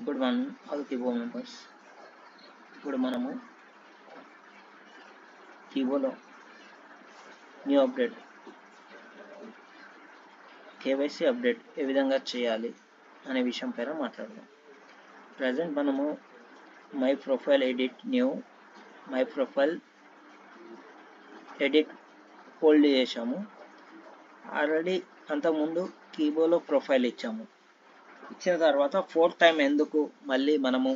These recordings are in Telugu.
ఇప్పుడు మనం అది కీబోర్డ్ మెంబర్స్ ఇప్పుడు మనము కీబోర్డ్లో న్యూ అప్డేట్ కేవైసీ అప్డేట్ ఏ విధంగా చేయాలి అనే విషయం పైన మాట్లాడదాం ప్రజెంట్ మనము my profile edit new my profile edit hold చేసాము ఆల్రెడీ అంతకుముందు కీబోర్డ్లో ప్రొఫైల్ ఇచ్చాము ఇచ్చిన తర్వాత ఫోర్త్ టైం ఎందుకు మళ్ళీ మనము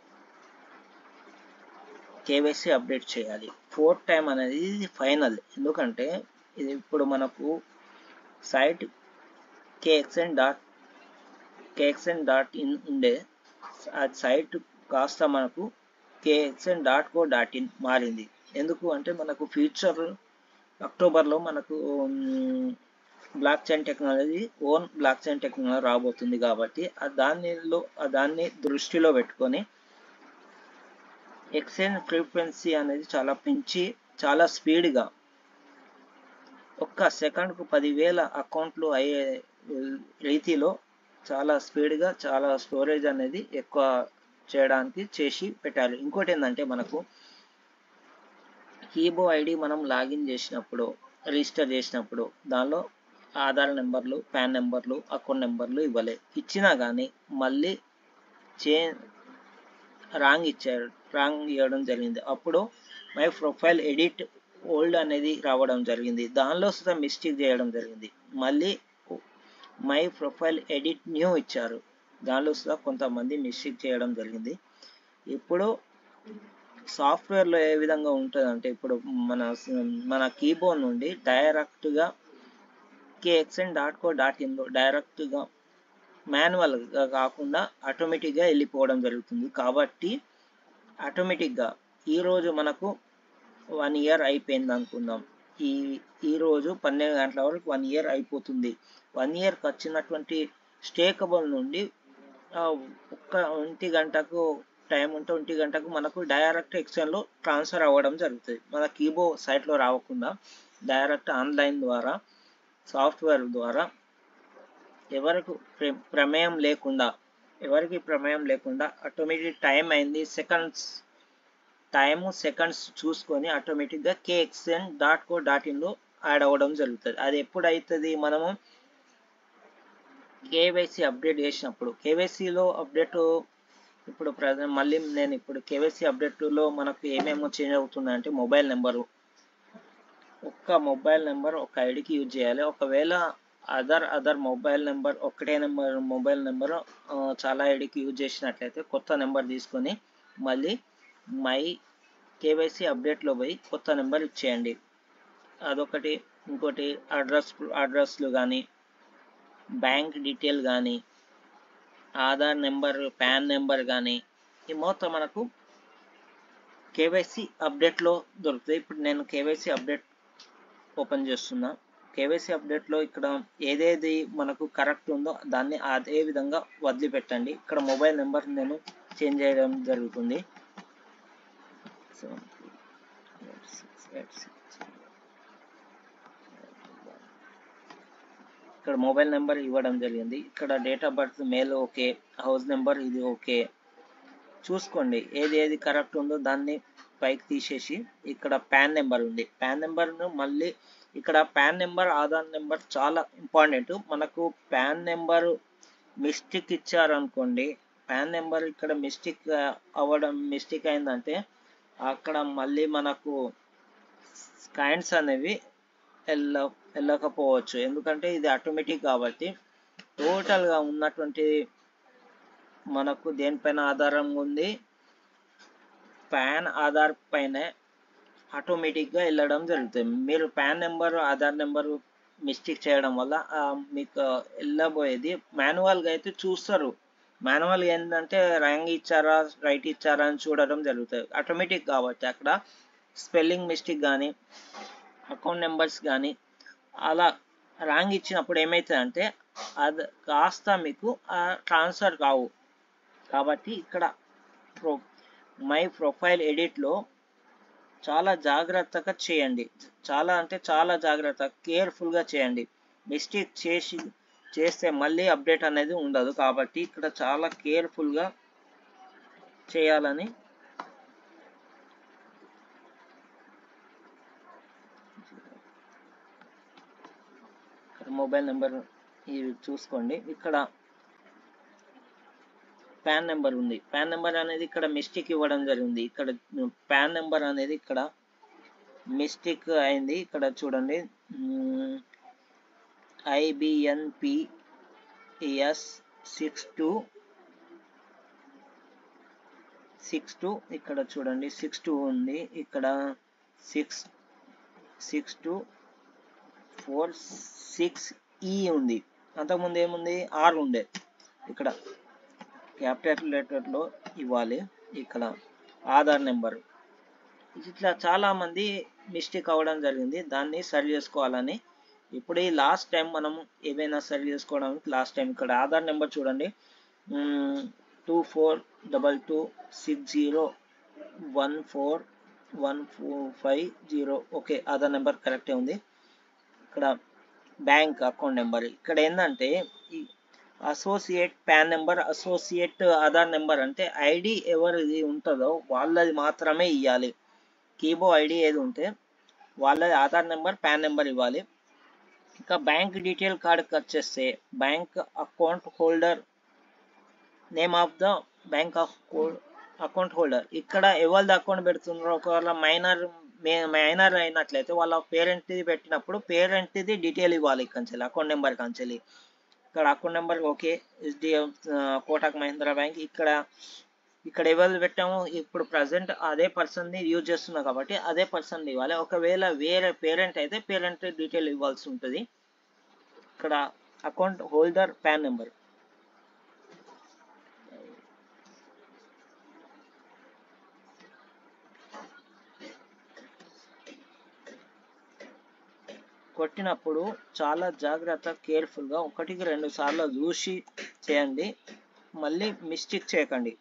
కేవైసీ అప్డేట్ చేయాలి ఫోర్త్ టైం అనేది ఇది ఫైనల్ ఎందుకంటే ఇది ఇప్పుడు మనకు site KXN dot KXN dot in ఉండే ఆ సైట్ కాస్త మనకు KXN dot co dot in మారింది ఎందుకు అంటే మనకు ఫ్యూచర్ అక్టోబర్లో మనకు blockchain technology own blockchain technology రాబోతుంది కాబట్టి ఆ దానిలో ఆ దాన్ని దృష్టిలో పెట్టుకొని ఎక్స్చేంజ్ ఫ్రీక్వెన్సీ అనేది చాలా పెంచి చాలా స్పీడ్గా ఒక్క సెకండ్కు పదివేల అకౌంట్లు అయ్యే రీతిలో చాలా స్పీడ్గా చాలా స్టోరేజ్ అనేది ఎక్కువ చేయడానికి చేసి పెట్టాలి ఇంకోటి ఏంటంటే మనకు కీబో ఐడి మనం లాగిన్ చేసినప్పుడు రిజిస్టర్ చేసినప్పుడు దానిలో ఆధార్ నెంబర్లు పాన్ నెంబర్లు అకౌంట్ నెంబర్లు ఇవ్వలే ఇచ్చినా కానీ మళ్ళీ చే రాంగ్ ఇచ్చారు రాంగ్ ఇవ్వడం జరిగింది అప్పుడు మై ప్రొఫైల్ ఎడిట్ ఓల్డ్ అనేది రావడం జరిగింది దానిలో సుధా మిస్టేక్ చేయడం జరిగింది మళ్ళీ మై ప్రొఫైల్ ఎడిట్ న్యూ ఇచ్చారు దానిలో సుధా కొంతమంది మిస్టేక్ చేయడం జరిగింది ఇప్పుడు సాఫ్ట్వేర్లో ఏ విధంగా ఉంటుందంటే ఇప్పుడు మన మన కీబోర్డ్ నుండి డైరెక్ట్గా కేఎక్స్ఎన్ డాట్ కో డాట్ ఇన్లో డైరెక్ట్గా మాన్యువల్గా కాకుండా ఆటోమేటిక్గా వెళ్ళిపోవడం జరుగుతుంది కాబట్టి ఆటోమేటిక్గా ఈరోజు మనకు వన్ ఇయర్ అయిపోయింది అనుకుందాం ఈ ఈరోజు పన్నెండు గంటల వరకు వన్ ఇయర్ అయిపోతుంది వన్ ఇయర్కి వచ్చినటువంటి స్టేకబుల్ నుండి ఒక్క ఒంటి గంటకు టైం ఉంటే ఒంటి గంటకు మనకు డైరెక్ట్ ఎక్స్చేంజ్లో ట్రాన్స్ఫర్ అవ్వడం జరుగుతుంది మన కీబో సైట్లో రావకుండా డైరెక్ట్ ఆన్లైన్ ద్వారా సాఫ్ట్వేర్ ద్వారా ఎవరికి ప్రమేయం లేకుండా ఎవరికి ప్రమేయం లేకుండా ఆటోమేటిక్ టైం అయింది సెకండ్స్ టైము సెకండ్స్ చూసుకొని ఆటోమేటిక్గా కేఎక్స్ఎన్ డాట్ కో డాట్ ఇన్లో యాడ్ అవ్వడం జరుగుతుంది అది ఎప్పుడు అవుతుంది మనము కేవైసీ అప్డేట్ చేసినప్పుడు కేవైసీలో అప్డేట్ ఇప్పుడు ప్రజెంట్ మళ్ళీ నేను ఇప్పుడు కేవైసీ అప్డేట్లో మనకు ఏమేమో చేంజ్ అవుతుందంటే మొబైల్ నెంబరు ఒక్క మొబైల్ నెంబర్ ఒక ఐడికి యూజ్ చేయాలి ఒకవేళ అదర్ అదర్ మొబైల్ నెంబర్ ఒకటే నెంబర్ మొబైల్ నెంబర్ చాలా ఐడికి యూజ్ చేసినట్లయితే కొత్త నెంబర్ తీసుకొని మళ్ళీ మై కేవైసీ అప్డేట్లో పోయి కొత్త నెంబర్ ఇచ్చేయండి అదొకటి ఇంకోటి అడ్రస్ అడ్రస్లు కానీ బ్యాంక్ డీటెయిల్ కానీ ఆధార్ నెంబర్ పాన్ నెంబర్ కానీ ఈ మొత్తం మనకు కేవైసీ అప్డేట్లో దొరుకుతాయి ఇప్పుడు నేను కేవైసీ అప్డేట్ ఓపెన్ చేస్తున్నా కేవైసీ అప్డేట్లో ఇక్కడ ఏదేది మనకు కరెక్ట్ ఉందో దాన్ని అదే విధంగా వదిలిపెట్టండి ఇక్కడ మొబైల్ నెంబర్ నేను చేంజ్ చేయడం జరుగుతుంది ఇక్కడ మొబైల్ నెంబర్ ఇవ్వడం జరిగింది ఇక్కడ date of birth male okay house number ఇది ఓకే చూసుకోండి ఏది ఏది కరెక్ట్ ఉందో దాన్ని పైకి తీసేసి ఇక్కడ పాన్ నెంబర్ ఉంది పాన్ నెంబర్ను మళ్ళీ ఇక్కడ పాన్ నెంబర్ ఆధార్ నెంబర్ చాలా ఇంపార్టెంట్ మనకు పాన్ నెంబర్ మిస్టేక్ ఇచ్చారనుకోండి పాన్ నెంబర్ ఇక్కడ మిస్టేక్ అవ్వడం మిస్టేక్ అయిందంటే అక్కడ మళ్ళీ మనకు కాయిన్స్ అనేవి వెళ్ళ వెళ్ళకపోవచ్చు ఎందుకంటే ఇది ఆటోమేటిక్ కాబట్టి టోటల్గా ఉన్నటువంటి మనకు దేనిపైన ఆధారం ఉంది పాన్ ఆధార్ పైనే ఆటోమేటిక్గా వెళ్ళడం జరుగుతుంది మీరు PAN number Aadhaar number mistake చేయడం వల్ల మీకు వెళ్ళబోయేది మాన్యువల్గా అయితే చూస్తారు మాన్యువల్గా ఏంటంటే ర్యాంక్ ఇచ్చారా రైట్ ఇచ్చారా అని చూడడం జరుగుతుంది ఆటోమేటిక్ కాబట్టి అక్కడ స్పెల్లింగ్ మిస్టేక్ కానీ అకౌంట్ నెంబర్స్ కానీ అలా రాంగ్ ఇచ్చినప్పుడు ఏమవుతుందంటే అది కాస్త మీకు ట్రాన్స్ఫర్ కావు కాబట్టి ఇక్కడ ప్రో మై ప్రొఫైల్ ఎడిట్లో చాలా జాగ్రత్తగా చేయండి చాలా అంటే చాలా జాగ్రత్త కేర్ఫుల్గా చేయండి మిస్టేక్ చేసి చేస్తే మళ్ళీ అప్డేట్ అనేది ఉండదు కాబట్టి ఇక్కడ చాలా కేర్ఫుల్గా చేయాలని మొబైల్ నెంబర్ ఇది చూసుకోండి ఇక్కడ పాన్ నెంబర్ ఉంది పాన్ నెంబర్ అనేది ఇక్కడ మిస్టేక్ ఇవ్వడం జరిగింది ఇక్కడ పాన్ నెంబర్ అనేది ఇక్కడ మిస్టేక్ అయింది ఇక్కడ చూడండి IBNPS six two six two ఇక్కడ చూడండి సిక్స్ టూ ఉంది ఇక్కడ six six two four six ఈ ఉంది అంతకుముందు ఏముంది ఆర్ ఉండే ఇక్కడ క్యాపిటల్ లెటర్లో ఇవ్వాలి ఇక్కడ ఆధార్ నెంబర్ ఇట్లా చాలా మంది మిస్టేక్ అవ్వడం జరిగింది దాన్ని సరి చేసుకోవాలని ఇప్పుడు ఈ లాస్ట్ టైం మనం ఏవైనా సరి చేసుకోవడానికి లాస్ట్ టైం ఇక్కడ ఆధార్ నెంబర్ చూడండి two four double two six zero one four one four five zero okay Aadhaar number కరెక్టే ఉంది ఇక్కడ బ్యాంక్ అకౌంట్ నెంబర్ ఇక్కడ ఏంటంటే ఈ associate PAN number associate Aadhaar number అంటే ఐడి ఎవరిది ఉంటుందో వాళ్ళది మాత్రమే ఇవ్వాలి కీబో ఐడి ఏది ఉంటే వాళ్ళది ఆధార్ నెంబర్ పాన్ నెంబర్ ఇవ్వాలి ఇంకా బ్యాంక్ డీటెయిల్ కార్డ్కి వచ్చేస్తే bank account holder name of the bank of account holder ఇక్కడ ఎవరిది అకౌంట్ పెడుతున్నారో ఒకవేళ మైనర్ మైనర్ అయినట్లయితే వాళ్ళ పేరెంట్ది పెట్టినప్పుడు పేరెంట్ది డీటెయిల్ ఇవ్వాలి కంచెలి అకౌంట్ నెంబర్ కంచెలి ఇక్కడ account number okay SDF Kotak Mahindra bank ఇక్కడ ఇక్కడ ఎవరు పెట్టాము ఇప్పుడు ప్రజెంట్ అదే పర్సన్ని యూజ్ చేస్తున్నాం కాబట్టి అదే పర్సన్ ఇవ్వాలి ఒకవేళ వేరే పేరెంట్ అయితే పేరెంట్ డీటెయిల్ ఇవ్వాల్సి ఉంటుంది ఇక్కడ అకౌంట్ హోల్డర్ పాన్ నెంబర్ కొట్టినప్పుడు చాలా జాగ్రత్త కేర్ఫుల్గా ఒకటికి రెండు సార్లు చూసి చేయండి మళ్ళీ మిస్టేక్ చేయకండి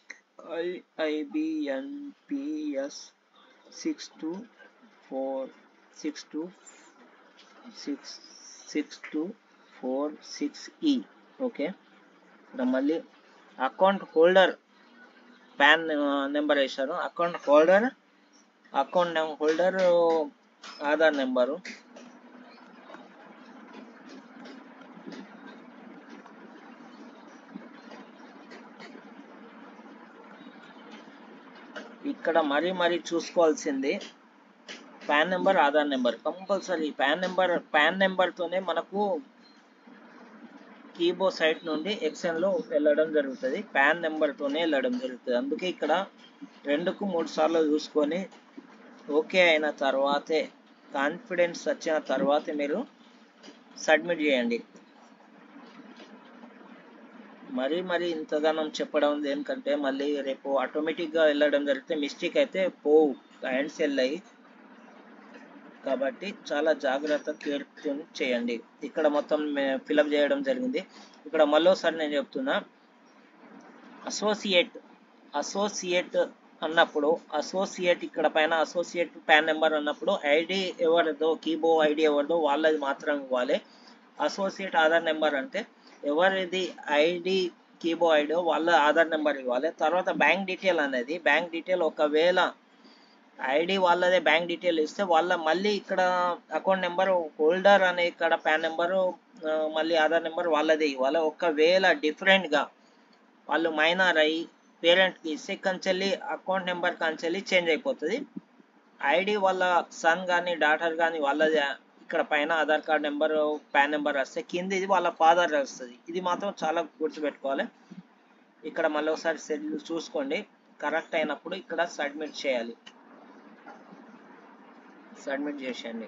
IIBNPS six two four six two six six two four six ఈ ఓకే ఇక్కడ మళ్ళీ అకౌంట్ హోల్డర్ పాన్ నెంబర్ వేశారు account holder account holder Aadhaar number ఇక్కడ మరీ మరీ చూసుకోవాల్సింది PAN number Aadhaar number compulsory PAN number పాన్ నెంబర్తోనే మనకు కీబో సైట్ నుండి ఎక్సెన్లో వెళ్ళడం జరుగుతుంది పాన్ నెంబర్తోనే వెళ్ళడం జరుగుతుంది అందుకే ఇక్కడ రెండుకు మూడు సార్లు చూసుకొని ఓకే అయిన తర్వాతే కాన్ఫిడెన్స్ వచ్చిన తర్వాతే మీరు సబ్మిట్ చేయండి మరీ మరీ ఇంతగానం చెప్పడం దేనికంటే మళ్ళీ రేపు ఆటోమేటిక్గా వెళ్ళడం జరిగితే మిస్టేక్ అయితే పోవు హ్యాండ్స్ వెళ్ళాయి కాబట్టి చాలా జాగ్రత్త కేర్ చేయండి ఇక్కడ మొత్తం ఫిలప్ చేయడం జరిగింది ఇక్కడ మళ్ళీసారి నేను చెప్తున్నా అసోసియేట్ అసోసియేట్ అన్నప్పుడు అసోసియేట్ ఇక్కడ పైన అసోసియేట్ పాన్ నెంబర్ అన్నప్పుడు ఐడి ఎవరిదో కీబో ఐడి ఎవరిదో వాళ్ళది మాత్రం ఇవ్వాలి అసోసియేట్ ఆధార్ నెంబర్ అంటే ఎవరిది ఐడి కీబో ఐడి వాళ్ళ ఆధార్ నెంబర్ ఇవ్వాలి తర్వాత బ్యాంక్ డీటెయిల్ అనేది బ్యాంక్ డీటెయిల్ ఒకవేళ ఐడి వాళ్ళదే బ్యాంక్ డీటెయిల్ ఇస్తే వాళ్ళ మళ్ళీ ఇక్కడ అకౌంట్ నెంబర్ హోల్డర్ అనే ఇక్కడ పాన్ నెంబరు మళ్ళీ ఆధార్ నెంబర్ వాళ్ళదే ఇవ్వాలి ఒకవేళ డిఫరెంట్గా వాళ్ళు మైనర్ అయ్యి పేరెంట్కి ఇస్తే కంచెల్లి అకౌంట్ నెంబర్ కంచెల్లి చేంజ్ అయిపోతుంది ఐడి వాళ్ళ సన్ కానీ డాటర్ కానీ వాళ్ళది ఇక్కడ పైన Aadhaar card number PAN number వస్తే కింద ఇది వాళ్ళ ఫాదర్ వస్తుంది ఇది మాత్రం చాలా గుర్తుపెట్టుకోవాలి ఇక్కడ మళ్ళీ ఒకసారి సెల్ చూసుకోండి కరెక్ట్ అయినప్పుడు ఇక్కడ సబ్మిట్ చేయాలి సబ్మిట్ చేసేయండి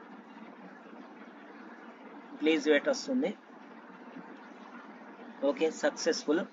ప్లీజ్ వెయిట్ వస్తుంది ఓకే సక్సెస్ఫుల్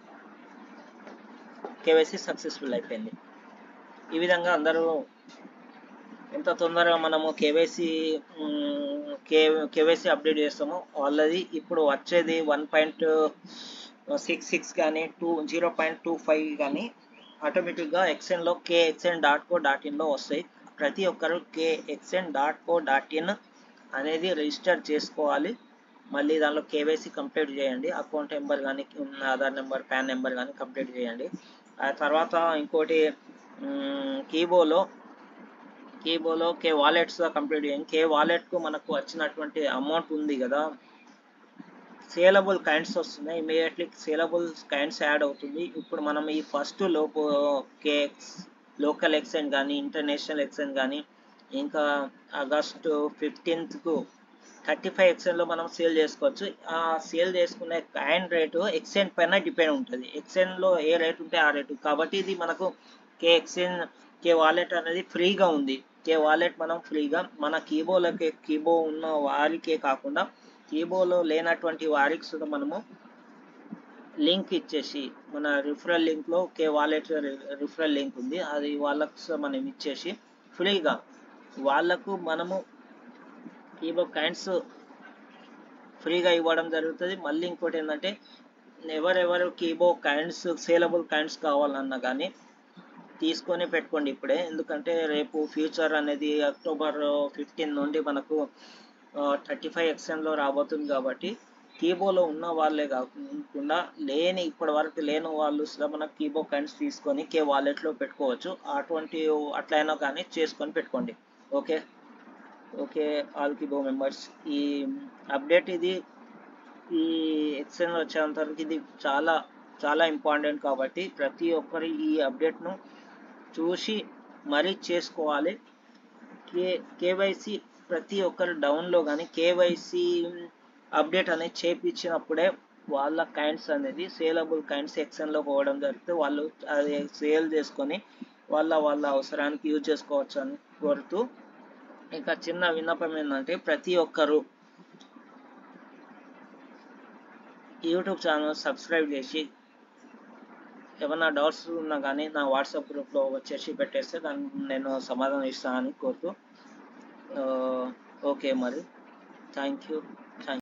కేవైసీ సక్సెస్ఫుల్ అయిపోయింది ఈ విధంగా అందరూ ఎంత తొందరగా మనము కేవైసీ కే కేవైసీ అప్డేట్ చేస్తామో వాళ్ళది ఇప్పుడు వచ్చేది వన్ పాయింట్ సిక్స్ సిక్స్ కానీ two zero point two five కానీ ఆటోమేటిక్గా ఎక్సెన్లో కే ఎక్సెన్ డాట్ కో డాట్ ఇన్లో వస్తాయి ప్రతి ఒక్కరు K XN dot co dot in అనేది రిజిస్టర్ చేసుకోవాలి మళ్ళీ దానిలో కేవైసీ కంప్లీట్ చేయండి అకౌంట్ నెంబర్ కానీ ఆధార్ నెంబర్ పాన్ నెంబర్ కానీ కంప్లీట్ చేయండి ఆ తర్వాత ఇంకోటి కీబోలో కీబోలో కే వాలెట్స్ కంప్లీట్ చేయండి కే వాలెట్కు మనకు వచ్చినటువంటి అమౌంట్ ఉంది కదా సేలబుల్ కైండ్స్ వస్తున్నాయి ఇమీడియట్లీ సేలబుల్ కైండ్స్ యాడ్ అవుతుంది ఇప్పుడు మనం ఈ ఫస్ట్ లోపు కేక్స్ లోకల్ ఎక్స్చేంజ్ కానీ ఇంటర్నేషనల్ ఎక్స్చేంజ్ కానీ ఇంకా ఆగస్టు ఫిఫ్టీన్త్కు థర్టీ ఫైవ్ ఎక్స్చేంజ్లో మనం సేల్ చేసుకోవచ్చు ఆ సేల్ చేసుకునే కాయిన్ రేటు ఎక్స్చేంజ్ పైన డిపెండ్ ఉంటుంది ఎక్స్చేంజ్లో ఏ రేట్ ఉంటే ఆ రేటు కాబట్టి ఇది మనకు కే ఎక్స్చేంజ్ కే వాలెట్ అనేది ఫ్రీగా ఉంది కే వాలెట్ మనం ఫ్రీగా మన కీబోలకే కీబో ఉన్న వారికే కాకుండా కీబోలో లేనటువంటి వారికి కూడా మనము లింక్ ఇచ్చేసి మన రిఫరల్ లింక్లో కే వాలెట్ రిఫరల్ లింక్ ఉంది అది వాళ్ళకు మనం ఇచ్చేసి ఫ్రీగా వాళ్ళకు మనము కీబో కాయిన్స్ ఫ్రీగా ఇవ్వడం జరుగుతుంది మళ్ళీ ఇంకోటి ఏంటంటే ఎవరెవరు కీబో కాయిన్స్ సేలబుల్ కాయిన్స్ కావాలన్నా కానీ తీసుకొని పెట్టుకోండి ఇప్పుడే ఎందుకంటే రేపు ఫ్యూచర్ అనేది అక్టోబర్ ఫిఫ్టీన్ నుండి మనకు థర్టీ ఫైవ్ ఎక్స్ఎన్లో రాబోతుంది కాబట్టి కీబోలో ఉన్న వాళ్ళే కాకుండా లేని ఇప్పటి వరకు లేని వాళ్ళు కూడా మన కీబో కాయిన్స్ తీసుకొని కే వాలెట్లో పెట్టుకోవచ్చు అటువంటి అట్లయినా కానీ చేసుకొని పెట్టుకోండి okay okay all Keybo members ఈ అప్డేట్ ఇది ఈ ఎక్స్చేంజ్ వచ్చేంత వరకు ఇది చాలా చాలా ఇంపార్టెంట్ కాబట్టి ప్రతి ఒక్కరు ఈ అప్డేట్ను చూసి మరీ చేసుకోవాలి కే కేవైసీ ప్రతి ఒక్కరు డౌన్లో కానీ కేవైసీ అప్డేట్ అనేది చేపించినప్పుడే వాళ్ళ కైండ్స్ అనేది సేలబుల్ కైండ్స్ ఎక్స్ఎన్లో పోవడం జరిగితే వాళ్ళు అది సేల్ చేసుకొని వాళ్ళ వాళ్ళ అవసరానికి యూజ్ చేసుకోవచ్చు అని కోరుతూ ఇంకా చిన్న విన్నపం ఏంటంటే ప్రతి ఒక్కరు యూట్యూబ్ ఛానల్ సబ్స్క్రైబ్ చేసి ఏమైనా డౌట్స్ ఉన్నా కానీ నా వాట్సాప్ గ్రూప్లో వచ్చేసి పెట్టేస్తే దానికి నేను సమాధానం ఇస్తానని కోరుతూ ఓకే మరి థ్యాంక్ యూ